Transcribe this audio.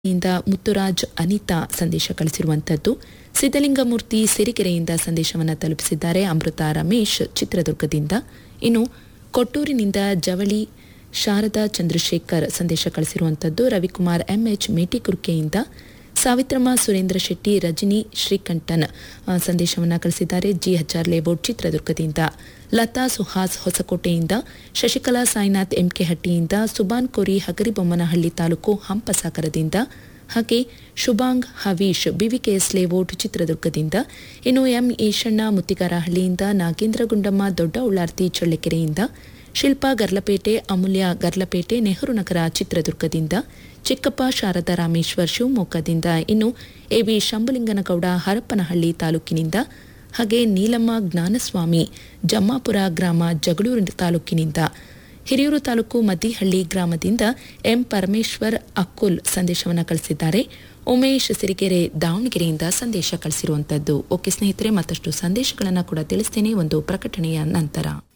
ಇಂದ ಮುತ್ತುರಾಜ್ ಅನಿತಾ ಸಂದೇಶ ಕಳಿಸಿರುವಂತದ್ದು ಸಿದ್ದಲಿಂಗಮೂರ್ತಿ ಸಿರಿಗೆರೆಯಿಂದ ಸಂದೇಶವನ್ನು ತಲುಪಿಸಿದ್ದಾರೆ ಅಮೃತ ರಮೇಶ್ ಚಿತ್ರದುರ್ಗದಿಂದ ಇನ್ನು ಕೊಟ್ಟೂರಿನಿಂದ ಜವಳಿ ಶಾರದಾ ಚಂದ್ರಶೇಖರ್ ಸಂದೇಶ ಕಳಿಸಿರುವಂತದ್ದು ರವಿಕುಮಾರ್ ಎಂಎಚ್ ಮೇಟಿಕುರ್ಕೆಯಿಂದ ಸಾವಿತ್ರಮ್ಮ ಸುರೇಂದ್ರ ಶೆಟ್ಟಿ ರಜನಿ ಶ್ರೀಕಂಠನ್ ಆ, ಸಂದೇಶವನ್ನ ಕಳಿಸಿದ್ದಾರೆ ಜಿ ಎಚ್ಆರ್ ಲೇಔಟ್ ಚಿತ್ರದುರ್ಗದಿಂದ ಲತಾ ಸುಹಾಸ್ ಹೊಸಕೋಟೆಯಿಂದ ಶಶಿಕಲಾ ಸಾಯಿನಾಥ್ ಎಂಕೆಹಟ್ಟಿಯಿಂದ ಸುಬಾನ್ ಕೋರಿ ಹಗರಿಬೊಮ್ಮನಹಳ್ಳಿ ತಾಲೂಕು ಹಂಪಸಾಗರದಿಂದ ಹಾಗೆ ಶುಭಾಂಗ್ ಹವೀಶ್ ಬಿವಿಕೆಎಸ್ ಲೇಔಟ್ ಚಿತ್ರದುರ್ಗದಿಂದ ಇನ್ನು ಎಂ ಈಶಣ್ಣ ಮುತ್ತಿಗಾರಹಳ್ಳಿಯಿಂದ ನಾಗೇಂದ್ರ ಗುಂಡಮ್ಮ ದೊಡ್ಡ ಉಳ್ಳಾರ್ತಿ ಚಳ್ಳಕೆರೆಯಿಂದ ಶಿಲ್ಪಾ ಗರ್ಲಪೇಟೆ ಅಮೂಲ್ಯ ಗರ್ಲಪೇಟೆ ನೆಹರು ನಗರ ಚಿತ್ರದುರ್ಗದಿಂದ ಚಿಕ್ಕಪ್ಪ ಶಾರದಾ ರಾಮೇಶ್ವರ್ ಶಿವಮೊಗ್ಗದಿಂದ ಇನ್ನು ಎವಿ ಶಂಭುಲಿಂಗನಗೌಡ ಹರಪ್ಪನಹಳ್ಳಿ ತಾಲೂಕಿನಿಂದ ಹಾಗೆ ನೀಲಮ್ಮ ಜ್ಞಾನಸ್ವಾಮಿ ಜಮ್ಮಾಪುರ ಗ್ರಾಮ ಜಗಳೂರು ತಾಲೂಕಿನಿಂದ ಹಿರಿಯೂರು ತಾಲೂಕು ಮದ್ದಿಹಳ್ಳಿ ಗ್ರಾಮದಿಂದ ಎಂ ಪರಮೇಶ್ವರ್ ಅಕ್ಕುಲ್ ಸಂದೇಶವನ್ನು ಕಳಿಸಿದ್ದಾರೆ ಉಮೇಶ್ ಸಿರಿಗೆರೆ ದಾವಣಗೆರೆಯಿಂದ ಸಂದೇಶ ಕಳಿಸಿರುವಂತದ್ದು ಓಕೆ ಸ್ನೇಹಿತರೆ ಮತ್ತಷ್ಟು ಸಂದೇಶಗಳನ್ನು ಕೂಡ ತಿಳಿಸ್ತೇನೆ ಒಂದು ಪ್ರಕಟಣೆಯ ನಂತರ